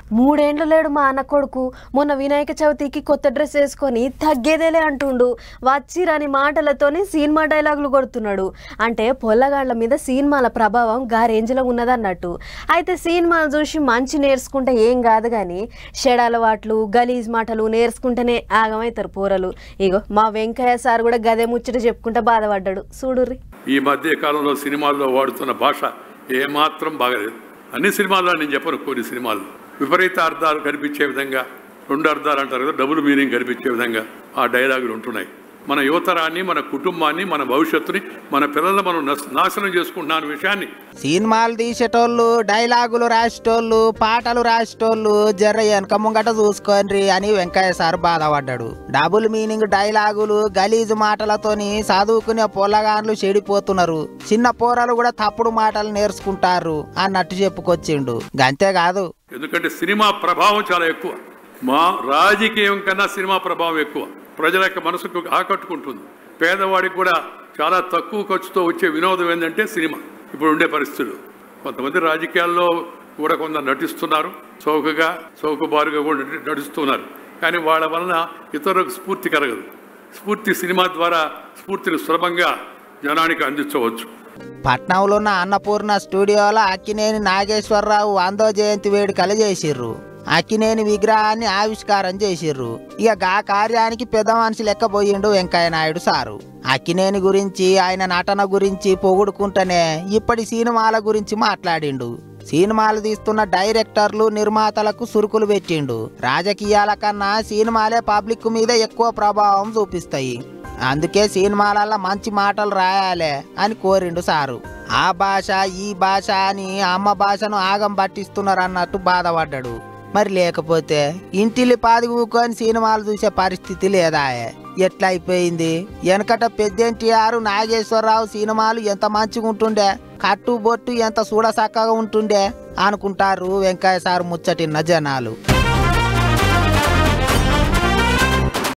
మూడేండ్లు లేడు మా అన్న కొడుకు మొన్న వినాయక చవితికి కొత్త డ్రెస్ వేసుకొని తగ్గేదేలే అంటుండు వచ్చిరని మాటలతోనే సినిమా డైలాగులు కొడుతున్నాడు అంటే పొల్లగాళ్ల మీద సినిమాల ప్రభావం గా రేంజ్లో ఉన్నదన్నట్టు అయితే సినిమాలు చూసి మంచి నేర్చుకుంటే ఏం కాదు కానీ షెడలవాట్లు గలీజ్ మాటలు నేర్చుకుంటేనే ఆగమవుతారు పోరలు ఇగో మా వెంకయ్య సార్ కూడా గదే ముచ్చట చెప్పుకుంటే బాధపడ్డాడు చూడుర్రి ఈ మధ్య కాలంలో సినిమాల్లో వాడుతున్న భాష ఏమాత్రం బాగలేదు అన్ని సినిమాల్లో నేను చెప్పను కొన్ని సినిమాల్లో విపరీత అర్థాలు కనిపించే విధంగా రెండు అర్థాలు అంటారు కదా డబుల్ మీనింగ్ కనిపించే విధంగా ఆ డైలాగులు ఉంటున్నాయి మన యువతరాన్ని మన కుటుంబాన్ని మన భవిష్యత్తుని మన పిల్లల్ని మనం నస్- నాశనం చేసుకుంటున్న అనే విషయాన్ని సినిమాలు తీసేటోళ్ళు డైలాగులు రాసేటోళ్ళు పాటలు రాసేటోళ్ళు జర్ర వెనక ముంగట చూసుకోండి అని వెంకయ్య సార్ బాధపడ్డాడు డబుల్ మీనింగ్ డైలాగులు గలీజు మాటలతోని చదువుకునే పొల్లగాన్లు చెడిపోతున్నారు చిన్న పోరలు కూడా తప్పుడు మాటలు నేర్చుకుంటారు అన్నట్టు చెప్పుకొచ్చిండు గంతేకాదు ఎందుకంటే సినిమా ప్రభావం చాలా ఎక్కువ మా రాజకీయం కన్నా సినిమా ప్రభావం ఎక్కువ ప్రజల యొక్క మనసుకు ఆకట్టుకుంటుంది పేదవాడికి కూడా చాలా తక్కువ ఖర్చుతో వచ్చే వినోదం ఏంటంటే సినిమా ఇప్పుడు ఉండే పరిస్థితులు కొంతమంది రాజకీయాల్లో కూడా కొంత నటిస్తున్నారు చౌకగా చౌకబారుగా కూడా నటి- నడుస్తున్నారు కానీ వాళ్ళ వలన ఇతరులకు స్ఫూర్తి కలగదు స్ఫూర్తి సినిమా ద్వారా స్ఫూర్తిని సులభంగా జనానికి అందించవచ్చు పట్నంలో ఉన్న అన్నపూర్ణ స్టూడియోలో అక్కినేని నాగేశ్వరరావు వందో జయంతి వేడుకలు చేసిర్రు అక్కినేని విగ్రహాన్ని ఆవిష్కారం చేసిర్రు ఇక గా కార్యానికి పెద్ద మనిషి లెక్క పోయిండు వెంకయ్య నాయుడు సారు అక్కినేని గురించి ఆయన నటన గురించి పొగుడుకుంటేనే ఇప్పటి సినిమాల గురించి మాట్లాడిండు సినిమాలు తీస్తున్న డైరెక్టర్లు నిర్మాతలకు సురుకులు పెట్టిండు రాజకీయాల కన్నా సినిమాలే పబ్లిక్ మీద ఎక్కువ ప్రభావం చూపిస్తాయి అందుకే సినిమాలల్లో మంచి మాటలు రాయాలే అని కోరిండు సారు ఆ భాష ఈ భాష అని అమ్మ భాషను ఆగం పట్టిస్తున్నారు అన్నట్టు బాధపడ్డాడు మరి లేకపోతే ఇంటిల్లి పాది ఊకొని సినిమాలు చూసే పరిస్థితి లేదా ఎట్లా అయిపోయింది వెనకట పెద్దంటిఆర్ నాగేశ్వరరావు సినిమాలు ఎంత మంచిగా ఉంటుండే కట్టు బొట్టు ఎంత చూడ చక్కగా ఉంటుండే అనుకుంటారు వెంకయ్య సార్ ముచ్చటిన్న జనాలు